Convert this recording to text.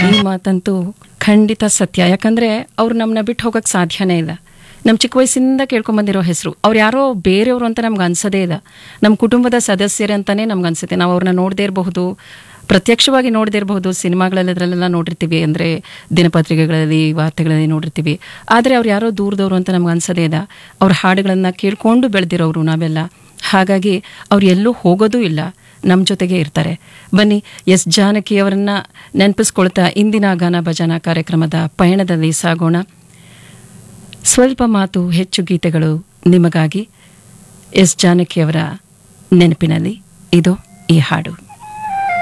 ಈ ಮಾತಂತೂ ಖಂಡಿತ ಸತ್ಯ ಯಾಕಂದ್ರೆ ಅವ್ರು ನಮ್ಮನ್ನ ಬಿಟ್ಟು ಹೋಗಕ್ ಸಾಧ್ಯನೇ ಇಲ್ಲ ನಮ್ಮ ಚಿಕ್ಕ ವಯಸ್ಸಿಂದ ಕೇಳ್ಕೊಂಬಂದಿರೋ ಹೆಸರು ಅವ್ರು ಯಾರೋ ಬೇರೆಯವರು ಅಂತ ನಮ್ಗೆ ಅನ್ಸದೇ ಇಲ್ಲ ನಮ್ಮ ಕುಟುಂಬದ ಸದಸ್ಯರೇ ಅಂತಾನೆ ನಮ್ಗೆ ಅನ್ಸುತ್ತೆ ನಾವು ಅವ್ರನ್ನ ನೋಡದೇ ಇರಬಹುದು ಪ್ರತ್ಯಕ್ಷವಾಗಿ ನೋಡದೇ ಇರಬಹುದು ಸಿನಿಮಾಗಳಲ್ಲೆಲ್ಲ ನೋಡಿರ್ತೀವಿ ಅಂದರೆ ದಿನಪತ್ರಿಕೆಗಳಲ್ಲಿ ವಾರ್ತೆಗಳಲ್ಲಿ ನೋಡಿರ್ತೀವಿ ಆದರೆ ಅವ್ರು ಯಾರೋ ದೂರದವರು ಅಂತ ನಮ್ಗೆ ಅನ್ಸದೇ ಇಲ್ಲ ಅವ್ರ ಹಾಡುಗಳನ್ನು ಕೇಳ್ಕೊಂಡು ಬೆಳೆದಿರೋರು ನಾವೆಲ್ಲ ಹಾಗಾಗಿ ಅವ್ರು ಎಲ್ಲೂ ಹೋಗೋದೂ ಇಲ್ಲ ನಮ್ಮ ಜೊತೆಗೆ ಇರ್ತಾರೆ ಬನ್ನಿ ಎಸ್ ಜಾನಕಿ ಅವರನ್ನ ನೆನಪಿಸ್ಕೊಳ್ತಾ ಇಂದಿನ ಗಾನ ಭಜನಾ ಕಾರ್ಯಕ್ರಮದ ಪಯಣದಲ್ಲಿ ಸಾಗೋಣ ಸ್ವಲ್ಪ ಮಾತು ಹೆಚ್ಚು ಗೀತೆಗಳು ನಿಮಗಾಗಿ ಎಸ್ ಜಾನಕಿಯವರ ನೆನಪಿನಲ್ಲಿ ಇದು ಈ ಹಾಡು